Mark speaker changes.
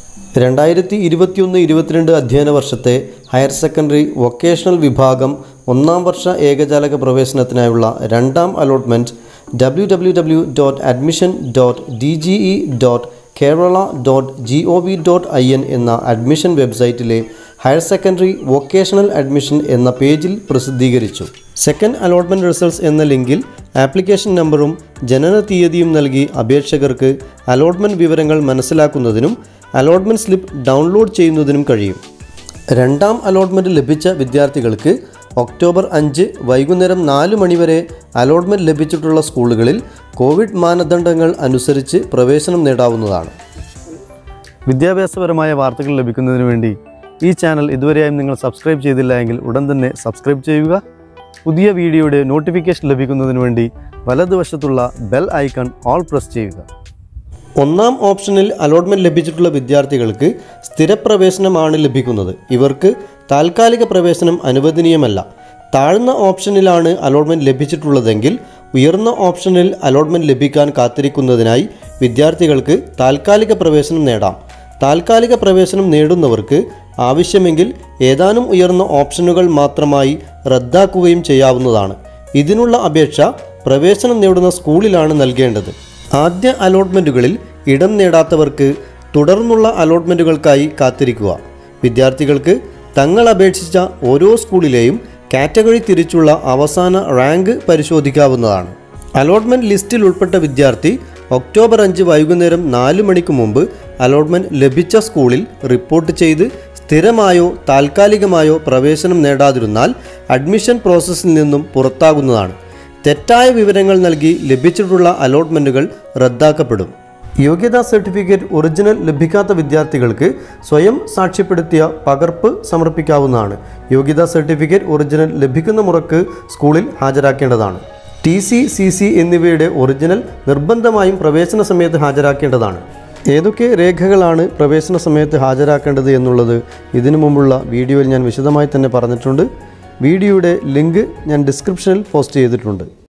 Speaker 1: രണ്ടായിരത്തി ഇരുപത്തിയൊന്ന് ഇരുപത്തിരണ്ട് അധ്യയന വർഷത്തെ ഹയർ സെക്കൻഡറി വൊക്കേഷണൽ വിഭാഗം ഒന്നാം വർഷ ഏകജാലക പ്രവേശനത്തിനായുള്ള രണ്ടാം allotment W W W dot admission dot D G E dot Kerala dot G O V dot I N എന്ന അഡ്മിഷൻ വെബ്സൈറ്റിലെ ഹയർ സെക്കൻഡറി വൊക്കേഷണൽ അഡ്മിഷൻ എന്ന പേജിൽ പ്രസിദ്ധീകരിച്ചു സെക്കൻഡ് അലോട്ട്മെൻറ്റ് റിസൾട്ട്സ് എന്ന ലിങ്കിൽ ആപ്ലിക്കേഷൻ നമ്പറും ജനന തീയതിയും നൽകി അപേക്ഷകർക്ക് അലോട്ട്മെൻറ്റ് വിവരങ്ങൾ മനസ്സിലാക്കുന്നതിനും അലോട്ട്മെൻറ്റ് സ്ലിപ്പ് ഡൗൺലോഡ് ചെയ്യുന്നതിനും കഴിയും രണ്ടാം അലോട്ട്മെൻറ്റ് ലഭിച്ച വിദ്യാർത്ഥികൾക്ക് ഒക്ടോബർ അഞ്ച് വൈകുന്നേരം നാല് മണിവരെ അലോട്ട്മെൻറ്റ് ലഭിച്ചിട്ടുള്ള സ്കൂളുകളിൽ കോവിഡ് മാനദണ്ഡങ്ങൾ അനുസരിച്ച് പ്രവേശനം നേടാവുന്നതാണ് വിദ്യാഭ്യാസപരമായ വാർത്തകൾ ലഭിക്കുന്നതിന് വേണ്ടി ഈ ചാനൽ ഇതുവരെയായും നിങ്ങൾ സബ്സ്ക്രൈബ് ചെയ്തില്ല എങ്കിൽ ഉടൻ തന്നെ സബ്സ്ക്രൈബ് ചെയ്യുക പുതിയ വീഡിയോയുടെ നോട്ടിഫിക്കേഷൻ ലഭിക്കുന്നതിന് വേണ്ടി വലതുവശത്തുള്ള ബെൽ ഐക്കൺ ഓൾ പ്രസ് ചെയ്യുക ഒന്നാം ഓപ്ഷനിൽ അലോട്ട്മെൻറ്റ് ലഭിച്ചിട്ടുള്ള വിദ്യാർത്ഥികൾക്ക് സ്ഥിരപ്രവേശനമാണ് ലഭിക്കുന്നത് ഇവർക്ക് താൽക്കാലിക പ്രവേശനം അനുവദനീയമല്ല താഴ്ന്ന ഓപ്ഷനിലാണ് അലോട്ട്മെൻറ്റ് ലഭിച്ചിട്ടുള്ളതെങ്കിൽ ഉയർന്ന ഓപ്ഷനിൽ അലോട്ട്മെൻറ്റ് ലഭിക്കാൻ കാത്തിരിക്കുന്നതിനായി വിദ്യാർത്ഥികൾക്ക് താൽക്കാലിക പ്രവേശനം നേടാം താൽക്കാലിക പ്രവേശനം നേടുന്നവർക്ക് ആവശ്യമെങ്കിൽ ഏതാനും ഉയർന്ന ഓപ്ഷനുകൾ മാത്രമായി റദ്ദാക്കുകയും ചെയ്യാവുന്നതാണ് ഇതിനുള്ള അപേക്ഷ പ്രവേശനം നേടുന്ന സ്കൂളിലാണ് നൽകേണ്ടത് ആദ്യ അലോട്ട്മെൻറ്റുകളിൽ ഇടം നേടാത്തവർക്ക് തുടർന്നുള്ള അലോട്ട്മെൻറ്റുകൾക്കായി കാത്തിരിക്കുക വിദ്യാർത്ഥികൾക്ക് തങ്ങൾ അപേക്ഷിച്ച ഓരോ സ്കൂളിലെയും കാറ്റഗറി തിരിച്ചുള്ള അവസാന റാങ്ക് പരിശോധിക്കാവുന്നതാണ് അലോട്ട്മെൻറ്റ് ലിസ്റ്റിൽ ഉൾപ്പെട്ട വിദ്യാർത്ഥി ഒക്ടോബർ അഞ്ച് വൈകുന്നേരം നാല് മണിക്ക് മുമ്പ് അലോട്ട്മെൻറ്റ് ലഭിച്ച സ്കൂളിൽ റിപ്പോർട്ട് ചെയ്ത് സ്ഥിരമായോ താൽക്കാലികമായോ പ്രവേശനം നേടാതിരുന്നാൽ അഡ്മിഷൻ പ്രോസസ്സിൽ നിന്നും പുറത്താകുന്നതാണ് തെറ്റായ വിവരങ്ങൾ നൽകി ലഭിച്ചിട്ടുള്ള അലോട്ട്മെൻറ്റുകൾ റദ്ദാക്കപ്പെടും യോഗ്യതാ സർട്ടിഫിക്കറ്റ് ഒറിജിനൽ ലഭിക്കാത്ത വിദ്യാർത്ഥികൾക്ക് സ്വയം സാക്ഷ്യപ്പെടുത്തിയ പകർപ്പ് സമർപ്പിക്കാവുന്നതാണ് യോഗ്യതാ സർട്ടിഫിക്കറ്റ് ഒറിജിനൽ ലഭിക്കുന്ന മുറക്ക് സ്കൂളിൽ ഹാജരാക്കേണ്ടതാണ് ടി സി സി സി എന്നിവയുടെ ഒറിജിനൽ നിർബന്ധമായും പ്രവേശന സമയത്ത് ഹാജരാക്കേണ്ടതാണ് ഏതൊക്കെ രേഖകളാണ് പ്രവേശന സമയത്ത് ഹാജരാക്കേണ്ടത് എന്നുള്ളത് ഇതിനു മുമ്പുള്ള വീഡിയോയിൽ ഞാൻ വിശദമായി തന്നെ പറഞ്ഞിട്ടുണ്ട് വീഡിയോയുടെ ലിങ്ക് ഞാൻ ഡിസ്ക്രിപ്ഷനിൽ പോസ്റ്റ് ചെയ്തിട്ടുണ്ട്